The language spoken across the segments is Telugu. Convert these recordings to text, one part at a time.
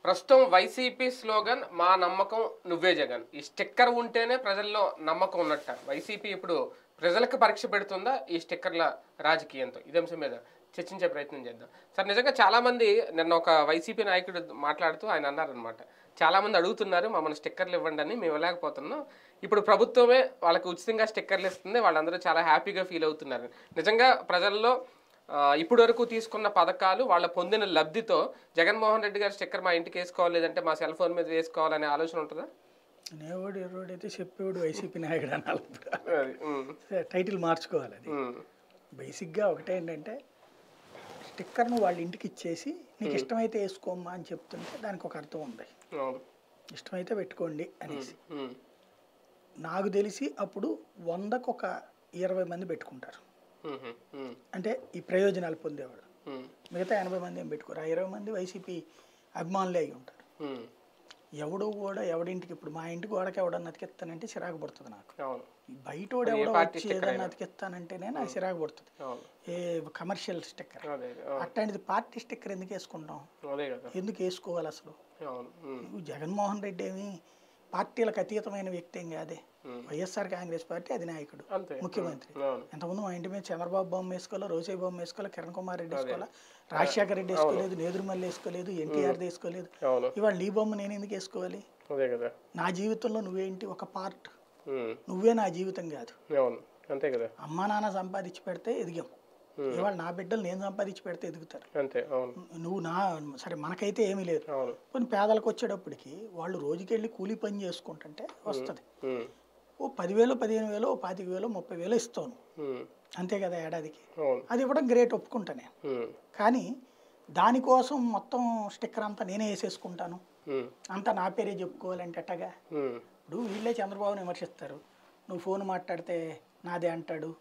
ప్రస్తుతం వైసీపీ స్లోగన్ మా నమ్మకం నువ్వే జగన్ ఈ స్టిక్కర్ ఉంటేనే ప్రజల్లో నమ్మకం ఉన్నట్ట వైసీపీ ఇప్పుడు ప్రజలకు పరీక్ష పెడుతుందా ఈ స్టిక్కర్ల రాజకీయంతో ఇదే అంశం మీద చర్చించే ప్రయత్నం చేద్దాం సార్ నిజంగా చాలా మంది నిన్న ఒక వైసీపీ నాయకుడు మాట్లాడుతూ ఆయన అన్నారనమాట చాలా మంది అడుగుతున్నారు మమ్మల్ని స్టిక్కర్లు ఇవ్వండి అని మేము ఇవ్వలేకపోతున్నాం ఇప్పుడు ప్రభుత్వమే వాళ్ళకి ఉచితంగా స్టిక్కర్లు ఇస్తుంది వాళ్ళందరూ చాలా హ్యాపీగా ఫీల్ అవుతున్నారు నిజంగా ప్రజల్లో ఆ, ఇప్పటి వరకు తీసుకున్న పథకాలు వాళ్ళ పొందిన లబ్ధితో జగన్మోహన్ రెడ్డి గారు స్టిక్కర్ మా ఇంటికి వేసుకోవాలి లేదంటే మా సెల్ ఫోన్ మీద వేసుకోవాలనే ఆలోచన ఉంటుందా నేవాడు ఎర్రోడు అయితే చెప్పేవాడు వైసీపీ నాయకుడు అనాలి ఇప్పుడు. అది, ఉమ్, టైటిల్ మార్చుకోవాలి అది ఉమ్, బేసిక్గా ఒకటే ఏంటంటే స్టిక్కర్ను వాళ్ళ ఇంటికి ఇచ్చేసి నీకు ఇష్టమైతే వేసుకోమ్మా అని చెప్తుంటే దానికి ఒక అర్థం ఉంది అవును, ఇష్టమైతే పెట్టుకోండి అనేసి ఉమ్, నాకు తెలిసి అప్పుడు వందకు ఒక ఇరవై మంది పెట్టుకుంటారు ఉమ్, ఉమ్, అంటే ఈ ప్రయోజనాలు పొందేవాడు ఉమ్, మిగతా ఎనభై మంది ఏం పెట్టుకోరు ఆ ఇరవై మంది వైసీపీ అభిమానులే అయి ఉంటారు ఉమ్, ఎవడు కూడా ఎవడింటికి ఇప్పుడు మా ఇంటికి వాడకి ఎవడన్నా అతికిస్తానంటే చిరాకు పడుతుంది నాకు అవును బయటోడు ఏ ఎవడో పార్టీ వచ్చి sticker ఏదన్నా అతికిస్తానంటేనే నాకు చిరాకు పడుతుంది అవును ఏ కమర్షియల్ స్టిక్కర్ అదే అవును, అట్లాంటిది పార్టీ స్టిక్కర్ ఎందుకు వేసుకుంటాం అదే కదా ఎందుకు వేసుకోవాలి అసలు అవును ఉమ్, నువ్వు జగన్మోహన్ రెడ్డి ఏమి పార్టీలకు అతీతమైన వ్యక్తి ఏం కాదే ఉమ్, వైఎస్ఆర్ కాంగ్రెస్ పార్టీ అధినాయకుడు అంతే ముఖ్యమంత్రి అవును ఎంతకుముందు మా ఇంటి మీద చంద్రబాబు బొమ్మ వేసుకోవాలా రోజయ్య బొమ్మ వేసుకోవాలా కిరణ్ కుమార్ రెడ్డి వేసుకోవాలా రాజశేఖర రెడ్డి వేసుకోలేదు నేదురుమల్లి వేసుకోలేదు ఎన్టీఆర్ వేసుకోలేదు అవును ఇవాళ నీ బొమ్మ నేను ఎందుకు వేసుకోవాలి అదే కదా నా జీవితంలో నువ్వేంటి ఒక పార్ట్ ఉమ్, నువ్వే నా జీవితం కాదు అవును అంతే కదా అమ్మా నాన్న సంపాదించి పెడితే ఎదిగాం ఇవాళ నా బిడ్డలు నేను సంపాదించి పెడితే ఎదుగుతారు అంతే అవును నువ్వు నా సరే మనకైతే ఏమీ లేదు అవును కొన్ని పేదలకు వచ్చేటప్పటికి వాళ్ళు రోజుకెళ్ళి కూలీ పని చేసుకుంటుంటే వస్తుంది ఉమ్, ఓ పదివేలు పదిహేను వేలు ఓ పాతిక వేలు ముప్పై వేలు ఇస్తాను ఉమ్, అంతే కదా ఏడాదికి అవును అది ఇవ్వడం గ్రేట్ ఒప్పుకుంటా నేను ఉమ్, కానీ దానికోసం మొత్తం స్టిక్కర్ అంతా నేనే వేసేసుకుంటాను ఉమ్, అంతా నా పేరే చెప్పుకోవాలంటే ఎట్టగా ఉమ్, ఇప్పుడు వీళ్ళే చంద్రబాబుని విమర్శిస్తారు నువ్వు ఫోన్ మాట్లాడితే నాదే అంటాడు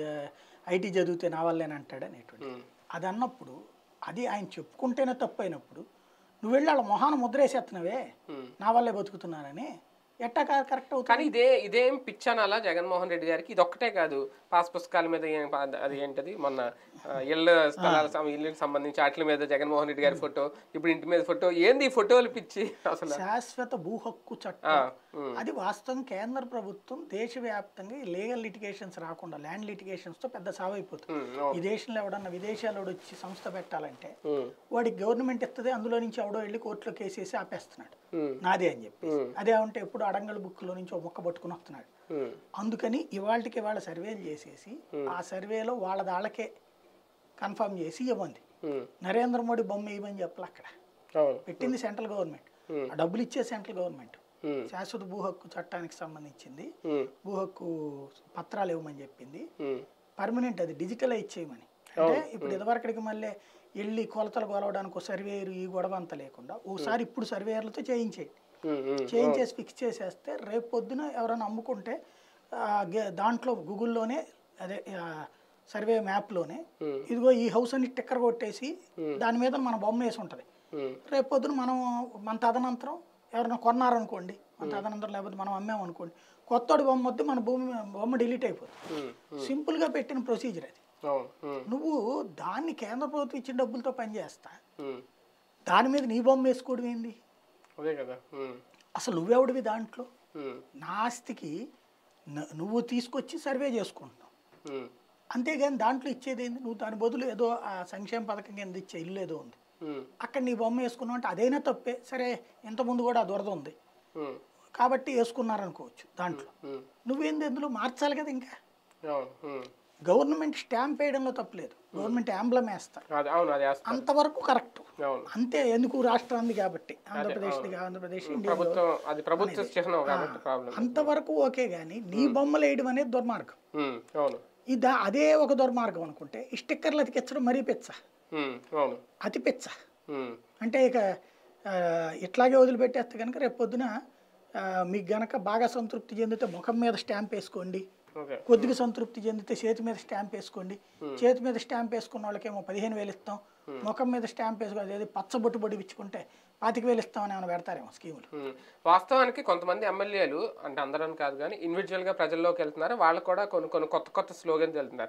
ఐటీ చదివితే నా వల్లేని అంటాడు అనేటువంటి ఉమ్, అది అన్నప్పుడు అది ఆయన చెప్పుకుంటేనే తప్పు అయినప్పుడు నువ్వు వెళ్ళి వాళ్ళ మొహాన ముద్రేసేస్తున్నావే ఉమ్. నా వల్లే బతుకుతున్నానని ఎట్టా కరెక్ట్ అవుతుంది కానీ ఇదే ఇదేం పిచ్చనాలా జగన్మోహన్ రెడ్డి గారికి ఇది ఒక్కటే కాదు పాస్ పుస్తకాల మీద ఏం పా- అది ఏంటది మొన్న ఆ, ఇళ్ళ స్థలాల సం- ఇళ్ళకి సంబంధించి వాటి మీద జగన్మోహన్ రెడ్డి గారి ఫోటో ఇప్పుడు ఇంటి మీద ఫోటో ఏంది ఈ ఫోటోలు పిచ్చి అసలు శాశ్వత భూ హక్కు ఆ, చట్టం ఉమ్, అది వాస్తవం కేంద్ర ప్రభుత్వం దేశవ్యాప్తంగా ఈ లీగల్ లిటిగేషన్స్ రాకుండా ల్యాండ్ లిటిగేషన్స్ తో పెద్ద సావైపోతుంది ఉమ్, అవును, ఈ దేశంలో ఎవడన్నా విదేశాల్లో వచ్చి సంస్థ పెట్టాలంటే ఉమ్, వాడికి గవర్నమెంట్ ఇస్తుంది అందులో నుంచి ఎవడో వెళ్ళి కోర్టులో కేసేసి ఆపేస్తున్నాడు ఉమ్, నాదే అని చెప్పి ఉమ్. అదే ఉంటే ఎప్పుడు అడంగల్ బుక్లో నుంచి ఒక ముక్క పట్టుకుని వస్తున్నాడు ఉమ్, అందుకని ఇవాళకి వాళ్ళ సర్వేలు చేసేసి ఆ సర్వేలో వాళ్ళ దాళ్ళకే కన్ఫర్మ్ చేసి ఇవ్వండి ఉమ్, నరేంద్ర మోడీ బొమ్మ ఇవ్వని చెప్పాలి అక్కడ అవును పెట్టింది సెంట్రల్ గవర్నమెంట్ ఉమ్, ఆ డబ్బులు ఇచ్చే సెంట్రల్ గవర్నమెంట్ ఉమ్, శాశ్వత భూ హక్కు చట్టానికి సంబంధించింది ఉమ్, భూ హక్కు పత్రాలు ఇవ్వమని చెప్పింది ఉమ్, పర్మనెంట్ అది డిజిటలైజ్ చేయమని అంటే ఇప్పుడు ఇదివరకడికి మళ్ళీ వెళ్ళి కొలతలు కొలవడానికి ఒక సర్వేయర్ ఈ గొడవ అంతా లేకుండా ఒకసారి ఇప్పుడు సర్వేయర్లతో చేయించేయండి ఉమ్, ఉమ్, చేయించేసి ఫిక్స్ చేసేస్తే రేపు పొద్దున ఎవరైనా అమ్ముకుంటే ఆ, గే- దాంట్లో గూగుల్లోనే అదే ఆ, సర్వే మ్యాప్లోనే ఉమ్, ఇదిగో ఈ హౌస్ అని టిక్కర్ కొట్టేసి దాని మీద మన బొమ్మ వేసి ఉంటుంది ఉమ్, రేపు పొద్దున మనం మన తదనంతరం ఎవరైనా కొన్నారనుకోండి మన తదనంతరం లేకపోతే మనం అమ్మామనుకోండి కొత్తోడి బొమ్మ వద్దు మన భూమి బొమ్మ డిలీట్ అయిపోతుంది ఉమ్, ఉమ్, సింపుల్గా పెట్టిన ప్రొసీజర్ అది అవును ఉమ్, నువ్వు దాన్ని కేంద్ర ప్రభుత్వం ఇచ్చిన డబ్బులతో పనిచేస్తా ఉమ్, దాని మీద నీ బొమ్మ వేసుకోవడం ఏంది అదే కదా ఉమ్, అసలు నువ్వెవడివి దాంట్లో ఉమ్, నా ఆస్తికి న- నువ్వు తీసుకొచ్చి సర్వే చేసుకుంటున్నావు ఉమ్, అంతేగాని దాంట్లో ఇచ్చేది ఏంది నువ్వు దాని బదులు ఏదో ఆ సంక్షేమ పథకం కింద ఇచ్చే ఇల్లు ఏదో ఉంది ఉమ్, అక్కడ నీ బొమ్మ వేసుకున్నావు అంటే అదైనా తప్పే సరే ఇంతకుముందు కూడా ఆ దురద ఉంది ఉమ్, కాబట్టి వేసుకున్నారనుకోవచ్చు దాంట్లో ఉమ్, నువ్వేంది ఎందులో మార్చాలి కదా ఇంకా అవును ఉమ్, గవర్నమెంట్ స్టాంప్ వేయడంలో తప్పలేదు గవర్నమెంట్ యాంబ్లం వేస్తారు అది అవును అది వేస్తాను అంతవరకు కరెక్ట్ అవును అంతే ఎందుకు రాష్ట్రాన్ని కాబట్టి ఆంధ్రప్రదేశ్ ఆంధ్రప్రదేశ్ ఇండియా ప్రభుత్వం అది ప్రభుత్వ చిహ్నం కాబట్టి ప్రాబ్లం అంతవరకు ఓకే కానీ నీ బొమ్మలు వేయడం అనేది దుర్మార్గం ఉమ్, అవును ఇది అదే ఒక దుర్మార్గం అనుకుంటే ఈ స్టిక్కర్లు అతికించడం మరీ పెచ్చ ఉమ్, అవును అతి పెచ్చ ఉమ్, అంటే ఇక ఆ, ఇట్లాగే వదిలిపెట్టేస్తే కనుక రేపు పొద్దున ఆ, మీకు గనక బాగా సంతృప్తి చెందితే ముఖం మీద స్టాంప్ వేసుకోండి ఓకే కొద్దిగా సంతృప్తి చెందితే చేతి మీద స్టాంప్ వేసుకోండి చేతి మీద స్టాంప్ వేసుకున్న వాళ్ళకేమో పదిహేను వేలు ఇస్తాం ముఖం మీద స్టాంప్ వేసుకో అదేది పచ్చబొట్టు బొడి ఇచ్చుకుంటే పాతిక వేలు ఇస్తామని ఏమైనా పెడతారేమో స్కీములు ఉమ్. వాస్తవానికి కొంతమంది ఎమ్మెల్యేలు అంటే అందరం కాదు కానీ ఇండివిజువల్ గా ప్రజల్లోకి వెళ్తున్నారు వాళ్ళు కూడా కొన్ని కొన్ని కొత్త కొత్త స్లోగన్స్ వెళ్తున్నారు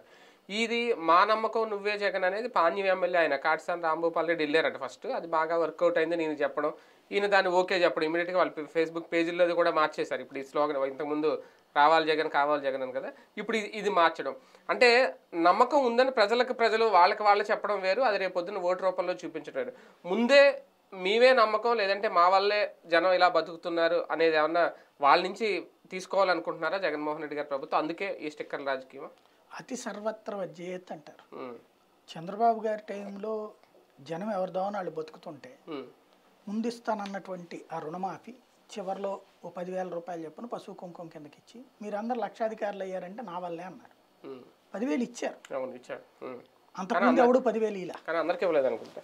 ఇది మా నమ్మకం నువ్వే జగన్ అనేది పాణ్యం ఎమ్మెల్యే ఆయన కాటిసాన్ రాంభూపాల్ రెడ్డి వెళ్ళారట ఫస్ట్ అది బాగా వర్కౌట్ అయింది నేను చెప్పడం ఈయన దాన్ని ఓకే చెప్పడం ఇమీడియట్గా వాళ్ళ ఫేస్బుక్ పేజీలో కూడా మార్చేశారు ఇప్పుడు ఈ స్లోగన్ ఇంతకుముందు రావాలి జగన్ కావాలి జగన్ అని కదా ఇప్పుడు ఇది- ఇది మార్చడం అంటే నమ్మకం ఉందని ప్రజలకు ప్రజలు వాళ్ళకి వాళ్ళు చెప్పడం వేరు అది రేపు పొద్దున్న ఓటు రూపంలో చూపించడం వేరు ముందే మీవే నమ్మకం లేదంటే మా వల్లే జనం ఇలా బతుకుతున్నారు అనేది ఏమన్నా వాళ్ళ నుంచి తీసుకోవాలనుకుంటున్నారా జగన్మోహన్ రెడ్డి గారి ప్రభుత్వం అందుకే ఈ స్టిక్కర్ రాజకీయం అతి సర్వత్ర విజేత్ అంటారు చంద్రబాబు గారి టైంలో జనం ఎవరిదామని వాళ్ళు బతుకుతుంటే ముందిస్తానన్నటువంటి ఆ రుణమాఫీ చివరిలో ఓ పదివేల రూపాయలు చెప్పిన పశువు కుంకుమ కిందకి ఇచ్చి మీరందరూ లక్షాధికారులు అయ్యారంటే నా వల్లే అన్నారు పదివేలు ఇచ్చారు అవును ఇచ్చాడు ఉమ్. అంతకుముందు ఎవడు పదివేలు ఇలా కానీ అందరికీ ఇవ్వలేదు అనుకుంటా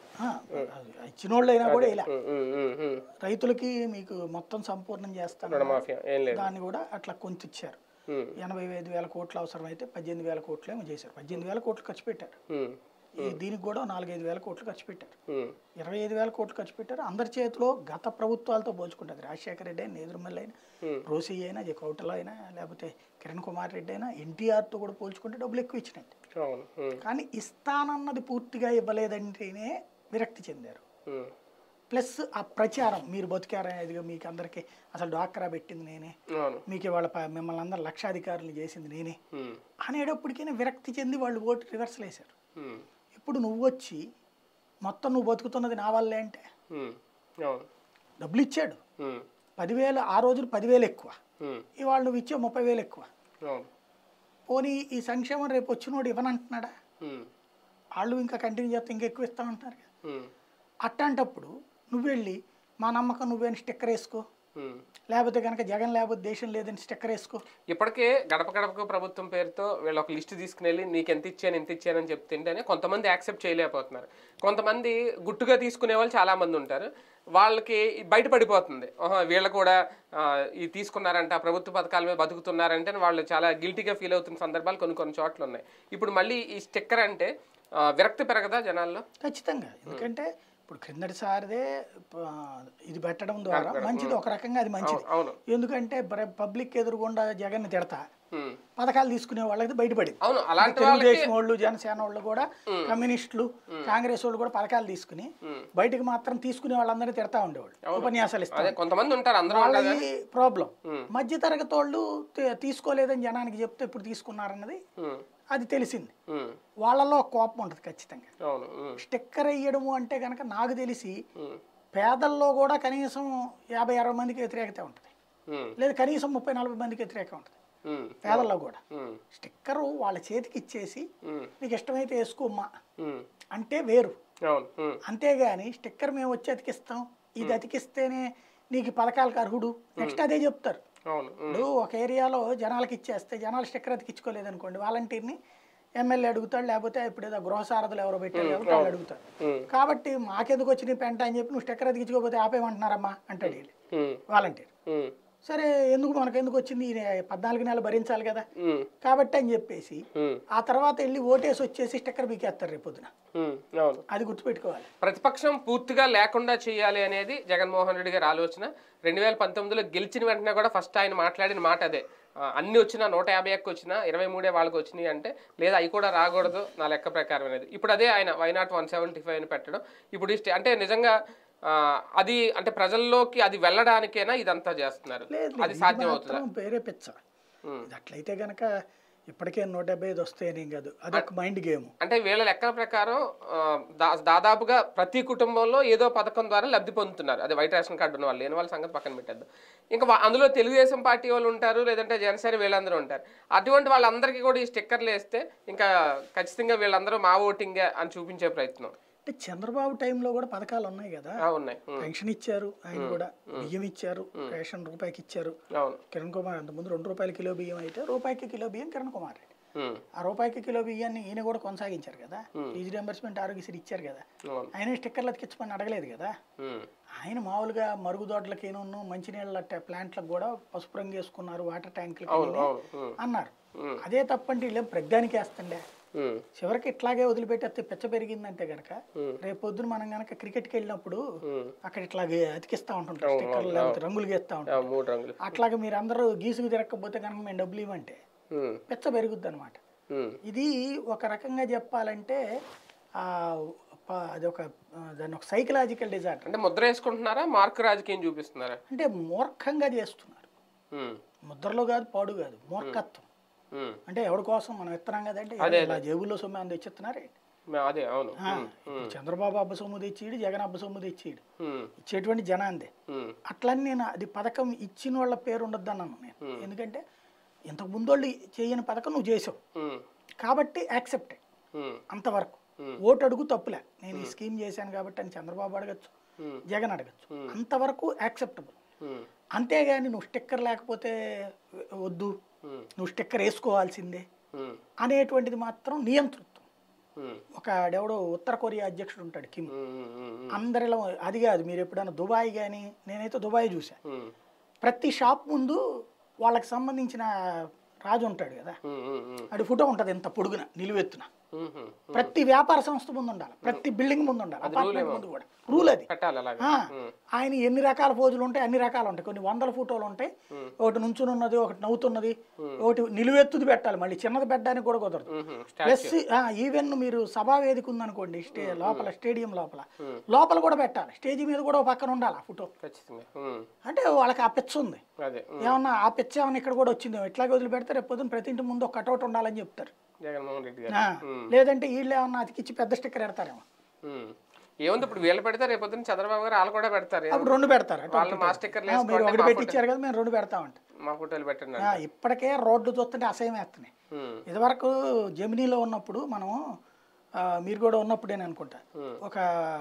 ఇచ్చిన వాళ్ళు అయినా కూడా ఇలా ఉమ్, ఉమ్, ఉమ్, ఉమ్. రైతులకి మీకు మొత్తం సంపూర్ణం చేస్తాను రుణమాఫియా ఏం లేదు దాన్ని కూడా అట్లా కొంత ఇచ్చారు ఉమ్, ఎనభై ఐదు వేల కోట్లు అవసరమైతే పద్దెనిమిది వేల కోట్లు ఏమో చేశారు పద్దెనిమిది వేల కోట్లు ఖర్చు పెట్టారు ఉమ్, ఈ దీనికి కూడా నాలుగైదు వేల కోట్లు ఖర్చు పెట్టారు ఉమ్, ఇరవై ఐదు వేల కోట్లు ఖర్చు పెట్టారు అందరి చేతిలో గత ప్రభుత్వాలతో పోల్చుకుంటుంది రాజశేఖర రెడ్డి అయినా నేదురుమల్లి అయినా Hmm. రోసి అయినా జే కౌటల అయినా లేకపోతే కిరణ్ కుమార్ రెడ్డి అయినా ఎన్టీఆర్తో కూడా పోల్చుకుంటే డబ్బులు ఎక్కువ ఇచ్చినట్టు అవును ఉమ్, కానీ ఇస్తానన్నది పూర్తిగా ఇవ్వలేదంటేనే విరక్తి చెందారు ఉమ్, ప్లస్ ఆ ప్రచారం మీరు బతికారనేదిగా మీకు అందరికీ అసలు డాక్రా పెట్టింది నేనే అవును మీకు ఇవాళ ప- మిమ్మల్ని అందరు లక్షాధికారులు చేసింది నేనే ఉమ్, అనేటప్పటికైనా విరక్తి చెంది వాళ్ళు ఓటు రివర్సల్ వేశారు ఉమ్, ఇప్పుడు నువ్వు వచ్చి మొత్తం నువ్వు బతుకుతున్నది నా వల్లే అంటే ఉమ్, అవును డబ్బులు ఇచ్చాడు ఉమ్, పదివేలు ఆ రోజులు పదివేలు ఎక్కువ ఉమ్, ఇవాళ నువ్వు ఇచ్చే ముప్పై వేలు ఎక్కువ అవును పోనీ ఈ సంక్షేమం రేపు వచ్చినోడు ఇవ్వనంటున్నాడా ఉమ్, వాళ్ళు ఇంకా కంటిన్యూ చేస్తే ఇంకా ఎక్కువ ఇస్తామంటున్నారు కదా ఉమ్, అట్లాంటప్పుడు నువ్వు వెళ్ళి మా నమ్మకం నువ్వేని స్టిక్కర్ వేసుకో ఉమ్. లేకపోతే కనుక జగన్ లేకపోతే దేశం లేదని స్టిక్కర్ వేసుకో ఇప్పటికే గడప గడపకు ప్రభుత్వం పేరుతో వీళ్ళు ఒక లిస్ట్ తీసుకుని వెళ్ళి నీకు ఎంత ఇచ్చాను ఎంత ఇచ్చానని చెప్తుంటేనే కొంతమంది యాక్సెప్ట్ చేయలేకపోతున్నారు కొంతమంది గుట్టుగా తీసుకునే వాళ్ళు చాలా మంది ఉంటారు వాళ్ళకి బయటపడిపోతుంది ఓహో వీళ్ళు కూడా ఆ, ఇది తీసుకున్నారంట ప్రభుత్వ పథకాల మీద బతుకుతున్నారంటే వాళ్ళు చాలా గిల్టీగా ఫీల్ అవుతున్న సందర్భాలు కొన్ని కొన్ని చోట్ల ఉన్నాయి ఇప్పుడు మళ్ళీ ఈ స్టిక్కర్ అంటే ఆ, విరక్తి పెరగదా జనాల్లో ఖచ్చితంగా ఎందుకంటే ఇప్పుడు క్రిందటిసారిదే ఆ, ఇది పెట్టడం ద్వారా మంచిది ఒక రకంగా అది మంచిది అవును ఎందుకంటే పబ్లిక్ ఎదురుగుండా జగన్ తిడతా ఉమ్. పథకాలు తీసుకునే వాళ్ళకి బయటపడింది అవును అలాంటి వాళ్ళకి తెలుగుదేశం వాళ్ళు జనసేన వాళ్ళు కూడా కమ్యూనిస్టులు కాంగ్రెస్ వాళ్ళు కూడా పథకాలు తీసుకుని బయటకు మాత్రం తీసుకునే వాళ్ళందరినీ తిడతా ఉండేవాళ్ళు ఉపన్యాసాలు ఇస్తారు అదే కొంతమంది ఉంటారు అందరూ ఉండరు వాళ్ళది ప్రాబ్లం మధ్య తరగతి వాళ్ళు తీ- తీసుకోలేదని జనానికి చెప్తే ఇప్పుడు తీసుకున్నారన్నది ఉమ్, అది తెలిసింది ఉమ్, వాళ్ళలో ఒక కోపం ఉంటుంది ఖచ్చితంగా అవును ఉమ్, స్టిక్కర్ వేయడము అంటే కనుక నాకు తెలిసి ఉమ్, పేదల్లో కూడా కనీసం యాభై అరవై మందికి వ్యతిరేకత ఉంటుంది ఉమ్, లేదు కనీసం ముప్పై నలభై మందికి వ్యతిరేకత ఉంటుంది ఉమ్, పేదల్లో కూడా ఉమ్, స్టిక్కరు వాళ్ళ చేతికి ఇచ్చేసి ఉమ్, నీకు ఇష్టమైతే వేసుకోమ్మా ఉమ్, అంటే వేరు అవును ఉమ్, అంతేగాని స్టిక్కర్ మేము వచ్చి అతికిస్తాం ఇది అతికిస్తేనే నీకు ఈ పథకాలకు అర్హుడు నెక్స్ట్ అదే చెప్తారు అవును ఉమ్, ఇప్పుడు ఒక ఏరియాలో జనాలకి ఇచ్చేస్తే జనాలు స్టిక్కర్ అతికించుకోలేదు అనుకోండి వాలంటీర్ని ఎమ్మెల్యే అడుగుతాడు లేకపోతే ఇప్పుడు ఏదో గృహ సారథులు ఎవరో పెట్టారు కాబట్టి వాళ్ళు అడుగుతారు ఉమ్, కాబట్టి మాకెందుకు వచ్చి నీ పెంట అని చెప్పి నువ్వు స్టిక్కర్ అతికించుకోకపోతే ఆపేయమంటున్నారమ్మా అంటాడు వీళ్ళు ఉమ్, వాలంటీర్ ఉమ్, సరే ఎందుకు మనకు ఎందుకు వచ్చింది ఈయన పద్నాలుగు నెలలు భరించాలి కదా ఉమ్, కాబట్టి అని చెప్పేసి ఉమ్, ఆ తర్వాత వెళ్ళి ఓటేసి వచ్చేసి స్టిక్కర్ బీకేస్తారు రేపు పొద్దున ఉమ్, అవును అది గుర్తుపెట్టుకోవాలి ప్రతిపక్షం పూర్తిగా లేకుండా చేయాలి అనేది జగన్మోహన్ రెడ్డి గారి ఆలోచన రెండు వేల పంతొమ్మిదిలో గెలిచిన వెంటనే కూడా ఫస్ట్ ఆయన మాట్లాడిన మాట అదే ఆ, అన్ని వచ్చినా నూట యాభై ఒక్క వచ్చినా ఇరవై మూడే వాళ్ళకి వచ్చినాయి అంటే లేదా అవి కూడా రాకూడదు నా లెక్క ప్రకారం అనేది ఇప్పుడు అదే ఆయన why not one seventy five అని పెట్టడం ఇప్పుడు ఈ స్టే- అంటే నిజంగా ఆ, అది అంటే ప్రజల్లోకి అది వెళ్ళడానికేనా ఇదంతా చేస్తున్నారు లేదు అది ఇది సాధ్యం అవుతుందా మాత్రం వేరే పిచ్చ ఉమ్. ఇది అట్లయితే గనక ఇప్పటికే నూట డెబ్బై ఐదు వస్తాయనేం కాదు అదొక మైండ్ గేమ్ అంటే వీళ్ళ లెక్కల ప్రకారం ఆ, దా- దాదాపుగా ప్రతి కుటుంబంలో ఏదో పథకం ద్వారా లబ్ధి పొందుతున్నారు అది వైట్ రేషన్ కార్డు ఉన్న వాళ్ళు లేని వాళ్ళ సంగతి పక్కన పెట్టద్దు ఇంకా వా- అందులో తెలుగుదేశం పార్టీ వాళ్ళు ఉంటారు లేదంటే జనసేన వీళ్ళందరూ ఉంటారు అటువంటి వాళ్ళందరికీ కూడా ఈ స్టిక్కర్లు వేస్తే ఇంకా ఖచ్చితంగా వీళ్ళందరూ మా ఓటింగే అని చూపించే ప్రయత్నం అంటే చంద్రబాబు టైంలో కూడా పథకాలు ఉన్నాయి కదా ఆ, ఉన్నాయి ఉమ్, పెన్షన్ ఇచ్చారు ఆయన కూడా బియ్యం ఇచ్చారు రేషన్ రూపాయికి ఇచ్చారు అవును కిరణ్ కుమార్ అంతకుముందు రెండు రూపాయల కిలో బియ్యం అయితే రూపాయికి కిలో బియ్యం కిరణ్ కుమార్ రెడ్డి ఉమ్, ఆ రూపాయికి కిలో బియ్యాన్ని ఈయన కూడా కొనసాగించారు కదా ఫీజు రియంబర్స్మెంట్ ఆరోగ్యశ్రీ ఇచ్చారు కదా అవును ఆయన స్టిక్కర్లు అతికించమని అడగలేదు కదా ఉమ్, ఆయన మామూలుగా మరుగుదొడ్లకేనూ మంచినీళ్ళ ట- ప్లాంట్లకు కూడా పసుపు రంగు వేసుకున్నారు వాటర్ ట్యాంకులకి అవును అవును ఉమ్, అన్నారు ఉమ్. అదే తప్పంటే వీళ్ళేం ప్రజ్ఞానికి వేస్తుండే ఉమ్, చివరికి ఇట్లాగే వదిలిపెట్టేస్తే పిచ్చ పెరిగిందంటే గనక Hmm. రేపు పొద్దున మనం గనక క్రికెట్కి వెళ్ళినప్పుడు ఉమ్. అక్కడ ఇట్లాగే అతికిస్తా ఉంటుంటారు స్టిక్కర్లు లేకపోతే రంగులు గీస్తా ఆ, ఉంటారు మూడు రంగులు అట్లాగే మీరు అందరూ గీసుకు తిరగకపోతే కనుక మేము డబ్బులు ఇవ్వమంటే ఉమ్, పిచ్చ పెరుగుద్ది అనమాట ఉమ్, ఇది ఒక రకంగా చెప్పాలంటే ఆ, ప- అది ఒక ఆ, దాన్ని ఒక సైకలాజికల్ డిజార్డర్ అంటే ముద్ర వేసుకుంటున్నారా మార్క్ రాజకీయం చూపిస్తున్నారా అంటే మూర్ఖంగా చేస్తున్నారు ఉమ్, ముద్రలో కాదు పాడు కాదు మూర్ఖత్వం ఉమ్, అంటే ఎవరి కోసం మనం ఇస్తున్నాం కదంటే అదే, ఇలా జేబుల్లో సొమ్ము అందు ఇచ్చిస్తున్నారే మే- అదే అవును ఆ, ఇప్పుడు చంద్రబాబు అబ్బ సొమ్ము తెచ్చిడు జగన్ అబ్బ సొమ్ము తెచ్చిడు ఉమ్, ఇచ్చేటువంటి జనాందే ఉమ్, అట్లని నేను అది పథకం ఇచ్చిన వాళ్ళ పేరు ఉండద్దు అన్నాను నేను ఎందుకంటే ఇంతకు ముందు వాళ్ళు చేయని పథకం నువ్వు చేసావు ఉమ్, కాబట్టి యాక్సెప్టెడ్ ఉమ్, అంతవరకు Hmm. ఓటు అడుగు తప్పులే నేను ఈ స్కీమ్ చేశాను కాబట్టి అని చంద్రబాబు అడగచ్చు Hmm. జగన్ అడగచ్చు అంతవరకు యాక్సెప్టబుల్ ఉమ్, అంతేగాని నువ్వు స్టిక్కర్ లేకపోతే వద్దు ఉమ్, నువ్వు స్టిక్కర్ వేసుకోవాల్సిందే ఉమ్, అనేటువంటిది మాత్రం నియంతృత్వం ఉమ్, ఒక ఎవడో ఉత్తర కొరియా అధ్యక్షుడు ఉంటాడు కిమ్ ఉమ్, ఉమ్, ఉమ్, అందరిలో అది కాదు మీరు ఎప్పుడైనా దుబాయ్ కానీ నేనైతే దుబాయ్ చూసా ఉమ్, ప్రతి షాప్ ముందు వాళ్ళకి సంబంధించిన రాజు ఉంటాడు కదా ఉమ్, ఉమ్, ఉమ్, అది ఫోటో ఉంటుంది ఎంత పొడుగున నిలువెత్తున ఉమ్, ఉమ్. ప్రతి వ్యాపార సంస్థ ముందు ఉండాలి ప్రతి బిల్డింగ్ ముందు ఉండాలి అపార్ట్మెంట్ ముందు కూడా రూల్ అది పెట్టాలి అలాగే ఆ, ఆయన ఎన్ని రకాల పోజులు ఉంటాయి అన్ని రకాలు ఉంటాయి కొన్ని వందల ఫోటోలు ఉంటాయి ఒకటి నుంచుని ఉన్నది ఒకటి నవ్వుతున్నది ఒకటి నిలువెత్తుది పెట్టాలి మళ్ళీ చిన్నది పెట్టడానికి కూడా కుదరదు ఉమ్, ఉమ్, స్టా- ప్లస్ ఈవెన్ మీరు సభా వేదిక ఉందనుకోండి స్టే లోపల స్టేడియం లోపల లోపల కూడా పెట్టాలి స్టేజ్ మీద కూడా ఒక పక్కన ఉండాలి ఆ ఫోటో ఖచ్చితంగా ఉమ్, అంటే వాళ్ళకి ఆ పిచ్చ ఉంది అదే ఉమ్, ఏమన్నా ఆ పిచ్చ ఏమన్నా ఇక్కడ కూడా వచ్చింది ఇట్లాగే వదిలిపెడితే రేపు పొద్దున్న ప్రతి ఇంటి ముందు ఒక కటౌట్ ఉండాలని చెప్తారు జగన్మోహన్ రెడ్డి గారు ఆ, లేదంటే వీళ్ళు ఏమన్నా అతికిచ్చి పెద్ద స్టిక్కర్ పెడతారేమో ఉమ్. ఏముంది ఇప్పుడు వీళ్ళు పెడితే రేపు పొద్దున్న చంద్రబాబు గారు వాళ్ళు కూడా పెడతారు అప్పుడు రెండు పెడతారు అటు వాళ్ళు ఒకటి. మా స్టిక్కర్లు ఆ, మీరు వేసుకోండి ఒకటి మా పెట్టించారు కదా మేము రెండు పెడతామంట మా ఫోటోలు పెట్టండి ఆ, ఇప్పటికే రోడ్లు చూస్తుంటే అసహ్యం వేస్తున్నాయి ఉమ్, ఇదివరకు జమినీలో ఉన్నప్పుడు మనం ఆ, మీరు కూడా ఉన్నప్పుడే అనుకుంటా ఒక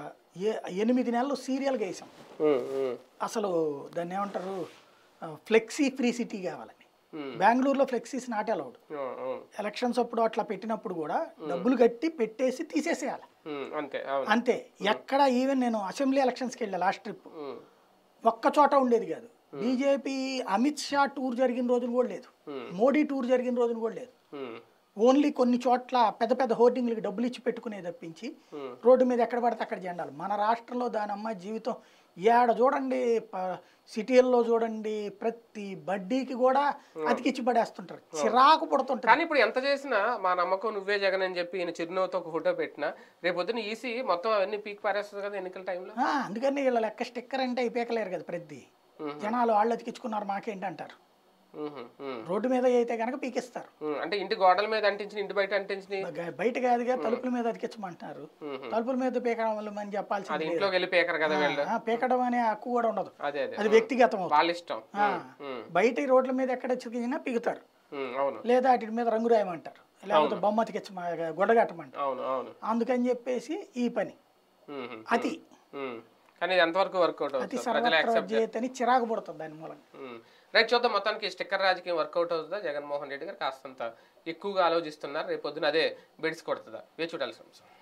ఏ- ఎనిమిది నెలలు సీరియల్గా వేసాం ఉమ్, ఉమ్, అసలు దాన్ని ఏమంటారు ఫ్లెక్సీ ఫ్రీ సిటీ కావాలని Hmm. బెంగళూరులో ఫ్లెక్సీస్ నాట్ అలౌడ్ ఉమ్, ఉమ్, ఎలక్షన్స్ అప్పుడు అట్లా పెట్టినప్పుడు కూడా డబ్బులు కట్టి పెట్టేసి తీసేసేయాలి ఉమ్, అంతే అవును అంతే ఎక్కడ ఈవెన్ నేను అసెంబ్లీ ఎలక్షన్స్కి వెళ్ళా లాస్ట్ ట్రిప్ ఉమ్, ఒక్క చోట ఉండేది కాదు బీజేపీ అమిత్ షా టూర్ జరిగిన రోజున కూడా లేదు మోడీ టూర్ జరిగిన రోజున కూడా లేదు ఉమ్, ఓన్లీ కొన్ని చోట్ల పెద్ద పెద్ద హోర్డింగ్లకు డబ్బులు ఇచ్చి పెట్టుకునే తప్పించి రోడ్డు మీద ఎక్కడ పడితే అక్కడ జెండాలు మన రాష్ట్రంలో దాని అమ్మ జీవితం ఏడ చూడండి ప- సిటీల్లో చూడండి ప్రతి బడ్డీకి కూడా అతికిచ్చి పడేస్తుంటారు చిరాకు పడుతుంటారు కానీ ఇప్పుడు ఎంత చేసినా మా నమ్మకం నువ్వే జగన్ అని చెప్పి ఈయన చిరునవ్వుతో ఒక ఫోటో పెట్టినా రేపు పొద్దున్న ఈసీ మొత్తం అవన్నీ పీక్ పారేస్తుంది కదా ఎన్నికల టైంలో ఆ, అందుకని వీళ్ళ లెక్క స్టిక్కర్ అంటే అయిపోయలేరు కదా ప్రతి జనాలు వాళ్ళు అతికించుకున్నారు మాకేంటి అంటారు ఉహు, ఉమ్, రోడ్డు మీద అయితే కనుక పీకిస్తారు ఉమ్, అంటే ఇంటి గోడల మీద అంటించిన ఇంటి బయట అంటించిన బ- బయట కాదుగా తలుపుల మీద అతికించమంటున్నారు తలుపుల మీద పీకడం వల్ల మనం చెప్పాల్సింది అది ఇంట్లోకి వెళ్ళి పేకరు కదా వీళ్ళు ఆ, పీకడం అనే హక్కు కూడా ఉండదు అదే అదే అది వ్యక్తిగతం అవుతుంది. వాళ్ళ ఇష్టం ఆ, ఉమ్, బయట ఈ రోడ్ల మీద ఎక్కడ చికినా పీకుతారు ఉమ్, అవును లేదా వాటి మీద రంగు రాయమంటారు లేకపోతే బొమ్మ అతికించ గొడగట్టమంటారు అవును అవును అందుకని చెప్పేసి ఈ పని ఉహు, అతి ఉమ్. కానీ ఇది ఎంతవరకు వర్కౌట్ అతి అవుతుంది ప్రజలు సర్వత్ర యాక్సెప్ట్ విజేతని చిరాకు పడుతుంది దాని మూలంగా రైట్ చూద్దాం మొత్తానికి స్టిక్కర్ రాజకీయం వర్కౌట్ అవుతుందా జగన్మోహన్ రెడ్డి గారు కాస్తంత ఎక్కువగా ఆలోచిస్తున్నారు రేపు పొద్దున అదే బెడిసి కొడుతుందా వే చూడాల్సిన అంశం